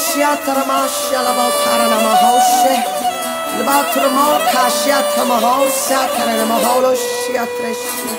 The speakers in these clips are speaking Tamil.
Shiataramasha Labotarana Mahoshe. Labatramo Kashiata Mahosa Karana Maholo Shiatreshi.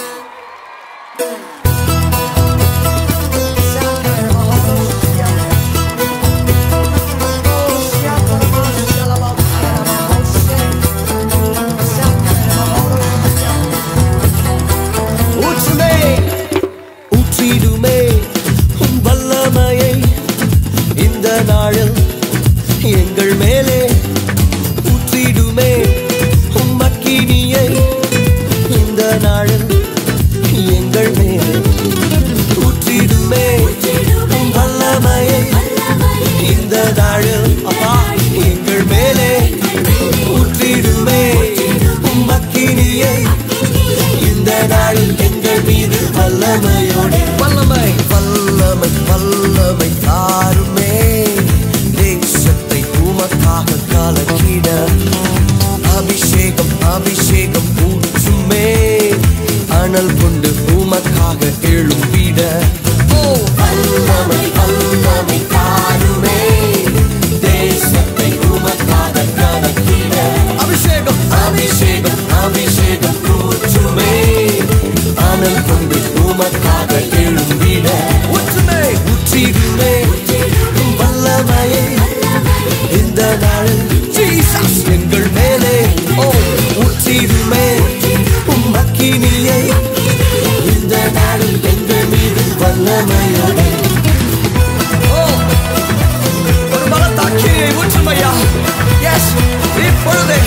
ஊற்றுமே ஊற்றிடுமே உன் வல்லமையை இந்த நாளில் எங்கள் மேலே ஊற்றிடுமே உன் மக்கினியை இந்த நாளில் எங்கள் மேலே ஊற்றிடுமே உன் வல்லமையை இந்த நாளில் அப்பா எங்கள் மேலே ஊற்றிடுமே உன் மக்கினியை இந்த நாளில் எங்கள் மீது வல்லமையோடு வல்லமை வல்லமை வல்லமை தாருமே தேசத்தை உமக்காக கலக்கிட அபிஷேகம் அபிஷேகம் ஊற்றுமே அனல் கொண்டு உமக்காக எழும்பிட ஓ வல்லமை வல்லமை தாருமே தேசத்தை உமக்காக கலக்கிட அபிஷேகம் அபிஷேகம் அபிஷேகம் ஊற்றுமே அனல் கொண்டு உமக்காக எழும்பிட ஊற்றுமே ஊற்றிடுமே வல்லமையை இந்த நாளில் ஜீசஸ் எங்கள் மேலே ஓ ஊற்றிடுமே உம்மக்கினியை இந்த நாளில் எங்கள் மீது வல்லமையோடு ஓ ஒரு பலத்தாக்கியை ஊற்றுமையா எஸ் இப்பொழுதே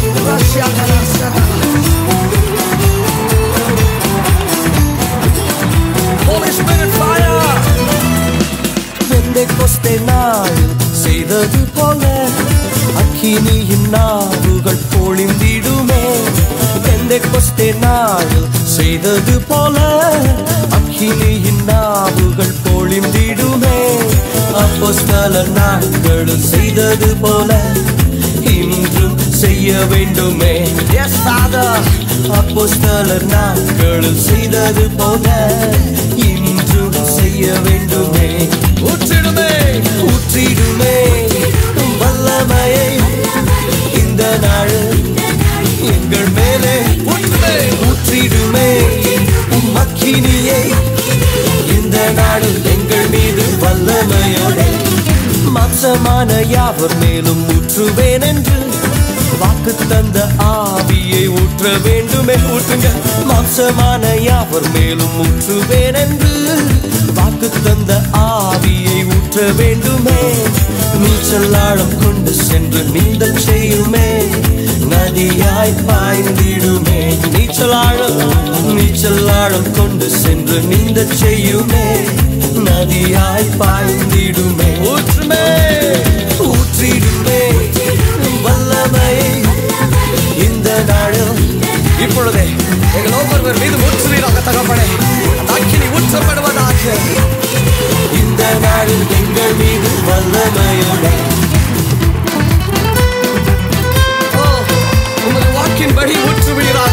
Holy Spirit fire பெந்தைக்கொஸ்தே நாள் செய்தது போல அக்கினியின் நாவுகள் பொழிந்திடுமே பெந்தைக்கொஸ்தே நாள் செய்தது போல அக்கினியின் நாவுகள் பொழிந்திடுமே அப்போஸ்தல நாட்களும் செய்தது போல இன்றும் செய்ய வேண்டுமே எஸ் ஃபாதர் அப்போஸ்தலர் நாட்களும் செய்தது போல இன்றும் செய்ய வேண்டுமே ஊற்றிடுமே ஊற்றிடுமே வல்லமையை இந்த நாள் எங்கள் மேலே ஊற்றுமே ஊற்றிடுமே மக்கினியை இந்த நாளில் எங்கள் மீது வல்லமையோடு மாம்சமான யாவர் மேலும் ஊற்றுவேன் என்று வாக்கு தந்த ஆவியை ஊற்ற வேண்டுமே ஊற்றுங்க மாம்சமான யாவர் மேலும் ஊற்றுவேன் என்று வாக்கு தந்த ஆவியை ஊற்ற வேண்டுமே நீச்சல் ஆழம் கொண்டு சென்று நீந்தல் செய்யுமே நதியாய் பாய்ந்திடுமே நீச்சல் ஆழம் நீச்சல் ஆழம் கொண்டு சென்று நீந்தல் செய்யுமே நதியாய் பாய்ந்திடுமே ஊற்றுமே ஊற்றிடுமே வல்லமை இந்த நாளில் இப்பொழுதே எங்கள் ஒவ்வொருவர் மீது ஊற்றுவீராக தகப்படே அந்த அக்கினி ஊற்றப்படுவதாக இந்த நாளில் எங்கள் மீது வல்லமையோடு ஓ, உமது வாக்கின்படி ஊற்றுவீராக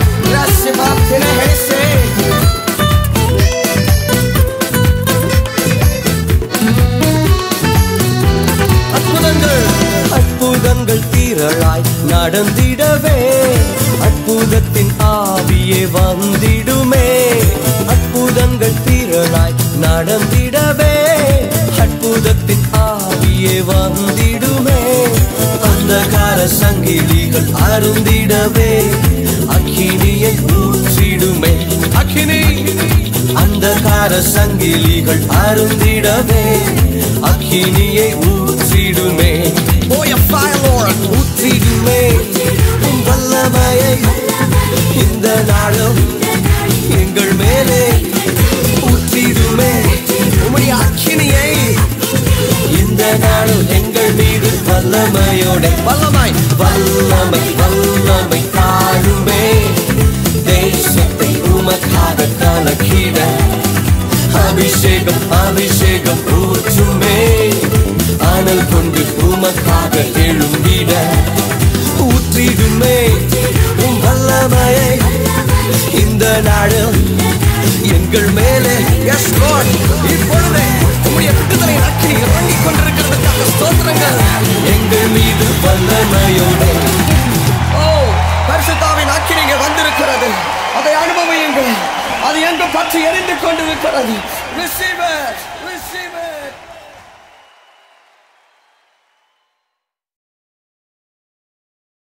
அற்புதங்கள் அற்புதங்கள் தீரளாய் நடந்திடவே அற்புதத்தின் ஆவியே வந்திடுமே அற்புதங்கள் தீரளாய் நடந்திடவே அற்புதத்தின் ஆவியே வந்திடுமே அந்தகார சங்கிலிகள் அருந்திடவே அக்கினியை ஊற்றிடுமே அக்கினி அந்தகார சங்கிலிகள் அருந்திடவே அக்கினியை ஊற்றிடுமே போய ஃபயலோர் ஊற்றிடுமே உன் வல்லமையை இந்த நாளும் எங்கள் மேலே ஊற்றிடுமே உம்முடைய அக்கினியை இந்த நாளும் எங்கள் மீது வல்லமையோட வல்லமை வல்லமை வல்லமை தாழுமே தேசத்தை உமக்காக கலக்கிட அபிஷேகம் அபிஷேகம் ஊற்றுமே அனல் கொண்டு உமக்காக எழும்பிட ஊற்றிடுமே உம் வல்லமையை இந்த நாளில் எங்கள் மேலே எஸ் லார்ட் இப்பொழுதே உம்முடைய விடுதலை நக்கி இறங்கிக் கொண்டிருக்கிறது அது எங்கு பற்றி எரிந்து கொண்டிருக்கிறது Receive it.